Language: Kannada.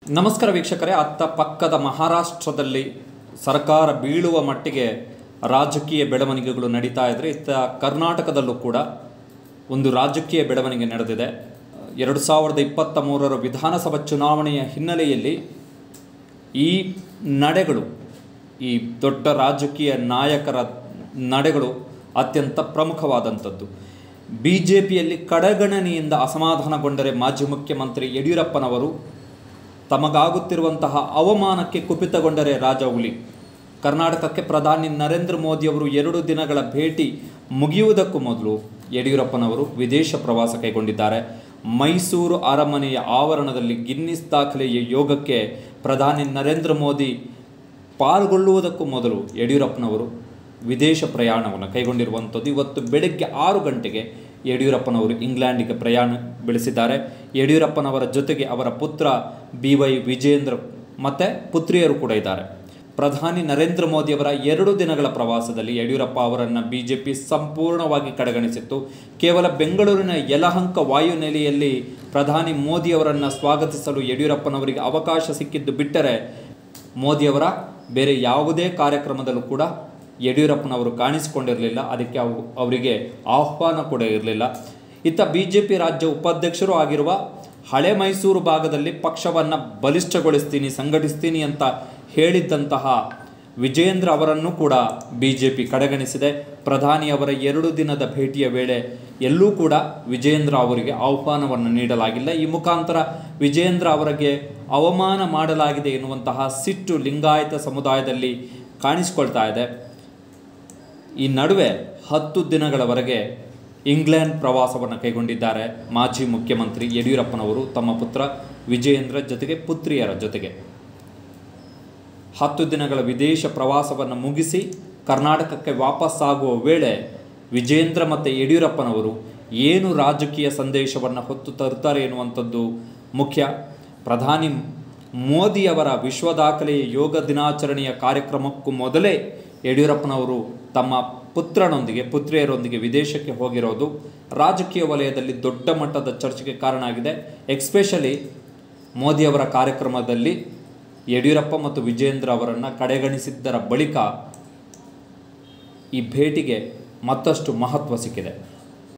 ನಮಸ್ಕಾರ ವೀಕ್ಷಕರೇ ಅತ್ತ ಪಕ್ಕದ ಮಹಾರಾಷ್ಟ್ರದಲ್ಲಿ ಸರ್ಕಾರ ಬೀಳುವ ಮಟ್ಟಿಗೆ ರಾಜಕೀಯ ಬೆಳವಣಿಗೆಗಳು ನಡೀತಾ ಇದ್ದರೆ ಇತ್ತ ಕರ್ನಾಟಕದಲ್ಲೂ ಕೂಡ ಒಂದು ರಾಜಕೀಯ ಬೆಳವಣಿಗೆ ನಡೆದಿದೆ ಎರಡು ಸಾವಿರದ ಇಪ್ಪತ್ತ ಮೂರರ ವಿಧಾನಸಭಾ ಚುನಾವಣೆಯ ಹಿನ್ನೆಲೆಯಲ್ಲಿ ಈ ನಡೆಗಳು ಈ ದೊಡ್ಡ ರಾಜಕೀಯ ನಾಯಕರ ನಡೆಗಳು ಅತ್ಯಂತ ಪ್ರಮುಖವಾದಂಥದ್ದು ಬಿ ಜೆ ಪಿಯಲ್ಲಿ ಕಡೆಗಣನೆಯಿಂದ ಅಸಮಾಧಾನಗೊಂಡರೆ ಮಾಜಿ ಮುಖ್ಯಮಂತ್ರಿ ಯಡಿಯೂರಪ್ಪನವರು ತಮಗಾಗುತ್ತಿರುವಂತಹ ಅವಮಾನಕ್ಕೆ ಕುಪಿತಗೊಂಡರೆ ರಾಜ ಹುಲಿ ಕರ್ನಾಟಕಕ್ಕೆ ಪ್ರಧಾನಿ ನರೇಂದ್ರ ಮೋದಿಯವರು ಎರಡು ದಿನಗಳ ಭೇಟಿ ಮುಗಿಯುವುದಕ್ಕೂ ಮೊದಲು ಯಡಿಯೂರಪ್ಪನವರು ವಿದೇಶ ಪ್ರವಾಸ ಕೈಗೊಂಡಿದ್ದಾರೆ ಮೈಸೂರು ಅರಮನೆಯ ಆವರಣದಲ್ಲಿ ಗಿನ್ನಿಸ್ ದಾಖಲೆಯ ಯೋಗಕ್ಕೆ ಪ್ರಧಾನಿ ನರೇಂದ್ರ ಮೋದಿ ಪಾಲ್ಗೊಳ್ಳುವುದಕ್ಕೂ ಮೊದಲು ಯಡಿಯೂರಪ್ಪನವರು ವಿದೇಶ ಪ್ರಯಾಣವನ್ನು ಕೈಗೊಂಡಿರುವಂಥದ್ದು ಇವತ್ತು ಬೆಳಗ್ಗೆ ಆರು ಗಂಟೆಗೆ ಯಡಿಯೂರಪ್ಪನವರು ಇಂಗ್ಲೆಂಡಿಗೆ ಪ್ರಯಾಣ ಬೆಳೆಸಿದ್ದಾರೆ ಯಡಿಯೂರಪ್ಪನವರ ಜೊತೆಗೆ ಅವರ ಪುತ್ರ ಬಿ ವೈ ವಿಜೇಂದ್ರ ಮತ್ತು ಪುತ್ರಿಯರು ಕೂಡ ಇದ್ದಾರೆ ಪ್ರಧಾನಿ ನರೇಂದ್ರ ಮೋದಿಯವರ ಎರಡು ದಿನಗಳ ಪ್ರವಾಸದಲ್ಲಿ ಯಡಿಯೂರಪ್ಪ ಅವರನ್ನು ಬಿ ಜೆ ಪಿ ಸಂಪೂರ್ಣವಾಗಿ ಕಡೆಗಣಿಸಿತ್ತು ಕೇವಲ ಬೆಂಗಳೂರಿನ ಯಲಹಂಕ ವಾಯುನೆಲೆಯಲ್ಲಿ ಪ್ರಧಾನಿ ಮೋದಿಯವರನ್ನು ಸ್ವಾಗತಿಸಲು ಯಡಿಯೂರಪ್ಪನವರಿಗೆ ಅವಕಾಶ ಸಿಕ್ಕಿದ್ದು ಬಿಟ್ಟರೆ ಮೋದಿಯವರ ಬೇರೆ ಯಾವುದೇ ಕಾರ್ಯಕ್ರಮದಲ್ಲೂ ಕೂಡ ಯಡಿಯೂರಪ್ಪನವರು ಕಾಣಿಸಿಕೊಂಡಿರಲಿಲ್ಲ ಅದಕ್ಕೆ ಅವು ಅವರಿಗೆ ಆಹ್ವಾನ ಕೂಡ ಇರಲಿಲ್ಲ ಇತ್ತ ಬಿ ಜೆ ಪಿ ರಾಜ್ಯ ಉಪಾಧ್ಯಕ್ಷರು ಆಗಿರುವ ಹಳೆ ಮೈಸೂರು ಭಾಗದಲ್ಲಿ ಪಕ್ಷವನ್ನು ಬಲಿಷ್ಠಗೊಳಿಸ್ತೀನಿ ಸಂಘಟಿಸ್ತೀನಿ ಅಂತ ಹೇಳಿದ್ದಂತಹ ವಿಜೇಂದ್ರ ಅವರನ್ನು ಕೂಡ ಬಿ ಜೆ ಪಿ ಕಡೆಗಣಿಸಿದೆ ಪ್ರಧಾನಿಯವರ ಎರಡು ದಿನದ ಭೇಟಿಯ ವೇಳೆ ಎಲ್ಲೂ ಕೂಡ ವಿಜೇಂದ್ರ ಅವರಿಗೆ ಆಹ್ವಾನವನ್ನು ನೀಡಲಾಗಿಲ್ಲ ಈ ಮುಖಾಂತರ ವಿಜೇಂದ್ರ ಅವರಿಗೆ ಅವಮಾನ ಮಾಡಲಾಗಿದೆ ಎನ್ನುವಂತಹ ಸಿಟ್ಟು ಲಿಂಗಾಯತ ಸಮುದಾಯದಲ್ಲಿ ಕಾಣಿಸಿಕೊಳ್ತಾ ಇದೆ ಈ ನಡುವೆ ಹತ್ತು ದಿನಗಳವರೆಗೆ ಇಂಗ್ಲೆಂಡ್ ಪ್ರವಾಸವನ್ನು ಕೈಗೊಂಡಿದ್ದಾರೆ ಮಾಜಿ ಮುಖ್ಯಮಂತ್ರಿ ಯಡಿಯೂರಪ್ಪನವರು ತಮ್ಮ ಪುತ್ರ ವಿಜಯೇಂದ್ರ ಜೊತೆಗೆ ಪುತ್ರಿಯರ ಜೊತೆಗೆ ಹತ್ತು ದಿನಗಳ ವಿದೇಶ ಪ್ರವಾಸವನ್ನು ಮುಗಿಸಿ ಕರ್ನಾಟಕಕ್ಕೆ ವಾಪಸ್ಸಾಗುವ ವೇಳೆ ವಿಜೇಂದ್ರ ಮತ್ತು ಯಡಿಯೂರಪ್ಪನವರು ಏನು ರಾಜಕೀಯ ಸಂದೇಶವನ್ನು ಹೊತ್ತು ತರುತ್ತಾರೆ ಎನ್ನುವಂಥದ್ದು ಮುಖ್ಯ ಪ್ರಧಾನಿ ಮೋದಿಯವರ ವಿಶ್ವ ದಾಖಲೆಯ ಯೋಗ ದಿನಾಚರಣೆಯ ಕಾರ್ಯಕ್ರಮಕ್ಕೂ ಮೊದಲೇ ಯಡಿಯೂರಪ್ಪನವರು ತಮ್ಮ ಪುತ್ರನೊಂದಿಗೆ ಪುತ್ರಿಯರೊಂದಿಗೆ ವಿದೇಶಕ್ಕೆ ಹೋಗಿರೋದು ರಾಜಕೀಯ ವಲಯದಲ್ಲಿ ದೊಡ್ಡ ಮಟ್ಟದ ಚರ್ಚೆಗೆ ಕಾರಣ ಆಗಿದೆ ಎಕ್ಸ್ಪೆಷಲಿ ಮೋದಿಯವರ ಕಾರ್ಯಕ್ರಮದಲ್ಲಿ ಯಡಿಯೂರಪ್ಪ ಮತ್ತು ವಿಜೇಂದ್ರ ಅವರನ್ನು ಕಡೆಗಣಿಸಿದ್ದರ ಬಳಿಕ ಈ ಭೇಟಿಗೆ ಮತ್ತಷ್ಟು ಮಹತ್ವ ಸಿಕ್ಕಿದೆ